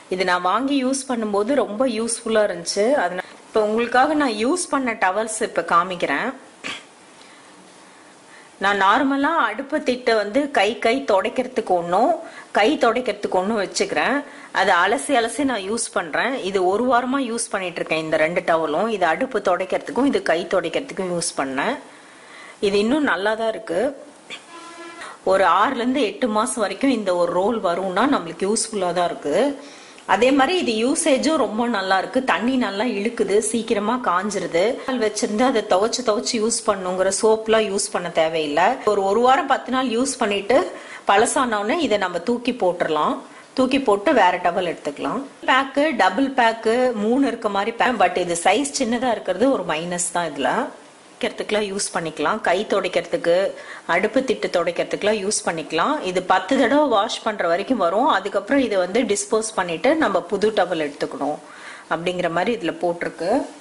இது நான் வாங்கி யூஸ் பண்ணும்போது ரொம்ப யூஸ்ஃபுல்லா இருந்துச்சு அதனால இப்போ உங்களுக்காக நான் யூஸ் பண்ண டவல்ஸ் இப்போ காமிக்கிறேன் நான் நார்மலா அடுப்பு திட்ட வந்து கை கை துடைக்கிறதுக்கு ஒன்றும் கை துடைக்கிறதுக்கு ஒன்றும் வச்சுக்கிறேன் அதை அலசி அலசி நான் யூஸ் பண்றேன் இது ஒரு வாரமா யூஸ் பண்ணிட்டு இருக்கேன் இந்த ரெண்டு டவலும் இது அடுப்பு துடைக்கிறதுக்கும் இது கை துடைக்கிறதுக்கும் யூஸ் பண்ணேன் இது இன்னும் நல்லா தான் இருக்கு ஒரு ஆறுல இருந்து எட்டு மாசம் வரைக்கும் இந்த ஒரு ரோல் வரும்னா நம்மளுக்கு யூஸ்ஃபுல்லா தான் இருக்கு அதே மாதிரி இது யூசேஜும் ரொம்ப நல்லா இருக்கு தண்ணி நல்லா இழுக்குது சீக்கிரமா காஞ்சிருது நாள் வச்சிருந்து அதை துவைச்சு துவைச்சு யூஸ் பண்ணுங்கிற சோப்லாம் யூஸ் பண்ண தேவையில்லை ஒரு ஒரு வாரம் பத்து நாள் யூஸ் பண்ணிட்டு பழசானவுடனே இதை நம்ம தூக்கி போட்டுடலாம் தூக்கி போட்டு வேற டவல் எடுத்துக்கலாம் பேக்கு டபுள் பேக்கு மூணு இருக்க மாதிரி பேக் பட் இது சைஸ் சின்னதா இருக்கிறது ஒரு மைனஸ் தான் இதுல துடைக்கிறதுக்குலாம் யூஸ் பண்ணிக்கலாம் கை துடைக்கிறதுக்கு அடுப்பு திட்டு துடைக்கிறதுக்குலாம் யூஸ் பண்ணிக்கலாம் இது பத்து தடவை வாஷ் பண்ற வரைக்கும் வரும் அதுக்கப்புறம் இதை வந்து டிஸ்போஸ் பண்ணிட்டு நம்ம புது டவல் எடுத்துக்கணும் அப்படிங்கிற மாதிரி இதுல போட்டிருக்கு